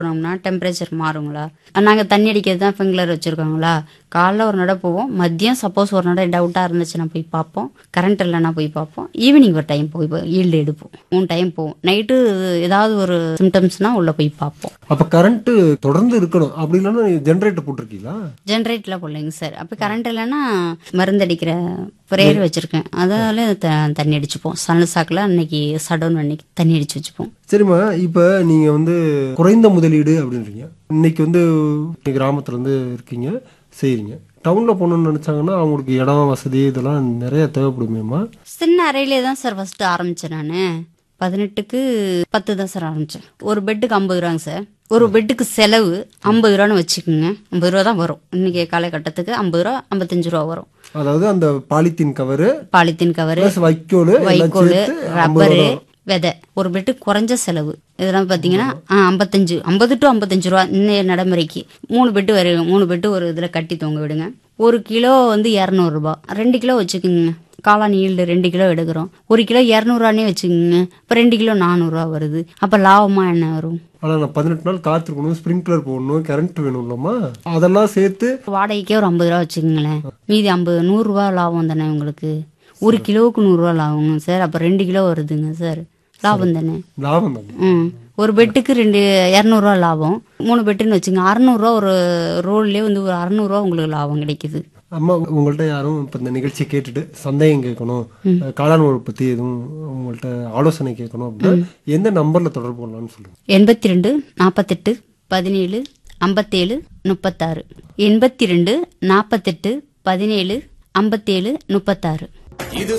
போனோம்னா டெம்பரேச்சர் மாறுங்களா நாங்கள் தண்ணி அடிக்கிறது தான் ஃபிங்லர் வச்சுருக்காங்களா காலைல ஒரு நடை போவோம் மதியம் சப்போஸ் ஒரு நடை டவுட்டாக இருந்துச்சுன்னா போய் பார்ப்போம் கரண்ட் இல்லைன்னா போய் பார்ப்போம் ஈவினிங் ஒரு டைம் போய் ஈல்டு எடுப்போம் மூணு டைம் போவோம் நைட்டு ஏதாவது ஒரு சிம்டம்ஸ்னால் உள்ளே போய் பார்ப்போம் அப்ப கரண்ட் தொடர்ந்து இருக்கணும் அப்படி இல்லைன்னா ஜென்ரேட்டர் போட்டிருக்கீங்களா ஜென்ரேட்டில் போடலைங்க சார் அப்போ கரண்ட் இல்லைன்னா மருந்து அடிக்கிற ப்ரேயர் வச்சுருக்கேன் அதால த தண்ணி அடிச்சுப்போம் சன் சாக்கில் அன்னைக்கு சடவுன் அன்னைக்கு தண்ணி அடிச்சு வச்சுப்போம் சரிம்மா இப்ப நீங்க வந்து குறைந்த முதலீடு அப்படின்றீங்க இன்னைக்கு வந்து கிராமத்துல இருந்து இருக்கீங்க செய்றீங்க டவுன்ல போகணும்னு நினைச்சாங்கன்னா அவங்களுக்கு இடம் வசதி இதெல்லாம் நிறைய தேவைப்படுமேம்மா சின்ன அறையிலே தான் சார் ஃபர்ஸ்ட் ஆரம்பிச்சேன் நான் பதினெட்டுக்கு பத்து தான் சார் ஆரம்பிச்சேன் ஒரு பெட்டுக்கு ஐம்பது ரூபாங்க சார் ஒரு பெட்டுக்கு செலவு ஐம்பது ரூபான்னு வச்சுக்கோங்க ஐம்பது ரூபா தான் வரும் இன்னைக்கு காலகட்டத்துக்கு ஐம்பது ரூபா ஐம்பத்தஞ்சு ரூபா வரும் அதாவது அந்த polythene cover polythene cover plus வைக்கோல் எல்லாம் வைக்கோல் சேர்த்து ரப்பரு விதை ஒரு பெட்டு குறைஞ்ச செலவு இதெல்லாம் பார்த்தீங்கன்னா ஆ, ஐம்பத்தஞ்சு ஐம்பது டு ஐம்பத்தஞ்சு ரூபா இன்னைய நடைமுறைக்கு மூணு பெட்டு வரும் மூணு பெட்டு ஒரு இதில் கட்டி தொங்க விடுங்க ஒரு கிலோ வந்து இரநூறுபா ரெண்டு கிலோ வச்சுக்கோங்க காளான் ஈல்டு ரெண்டு கிலோ எடுக்கிறோம் ஒரு கிலோ இரநூறுவானே வச்சுக்கோங்க இப்போ ரெண்டு கிலோ நானூறுரூவா வருது அப்போ லாபமாக என்ன வரும் ஆனா நான் பதினெட்டு நாள் காத்திருக்கணும் ஸ்ப்ரிங்க்லர் போடணும் கரண்ட் வேணும்லம்மா அதெல்லாம் சேர்த்து வாடகைக்கே ஒரு ஐம்பது ரூபா வச்சுக்கோங்களேன் மீதி ஐம்பது நூறுரூவா லாபம் தானே உங்களுக்கு ஒரு கிலோவுக்கு நூறுரூவா லாபங்க சார் அப்போ ரெண்டு கிலோ வருதுங்க சார் லாபம் தானே லாபம் தான் ம் ஒரு பெட்டுக்கு ரெண்டு இரநூறுவா லாபம் மூணு பெட்டுன்னு வச்சுங்க அறநூறுவா ஒரு ரோல்லே வந்து ஒரு அறநூறுவா உங்களுக்கு லாபம் கிடைக்குது அம்மா உங்கள்ட்ட யாரும் இப்போ இந்த நிகழ்ச்சியை கேட்டுட்டு சந்தேகம் கேட்கணும் காளான் உழவு பத்தி எதுவும் உங்கள்ட்ட ஆலோசனை கேட்கணும் அப்படின்னா எந்த நம்பர்ல தொடர்பு கொள்ளலாம்னு சொல்லுங்க எண்பத்தி ரெண்டு நாற்பத்தெட்டு பதினேழு ஐம்பத்தேழு முப்பத்தாறு எண்பத்தி ரெண்டு நாற்பத்தெட்டு பதினேழு ஐம்பத்தேழு முப்பத்தாறு இது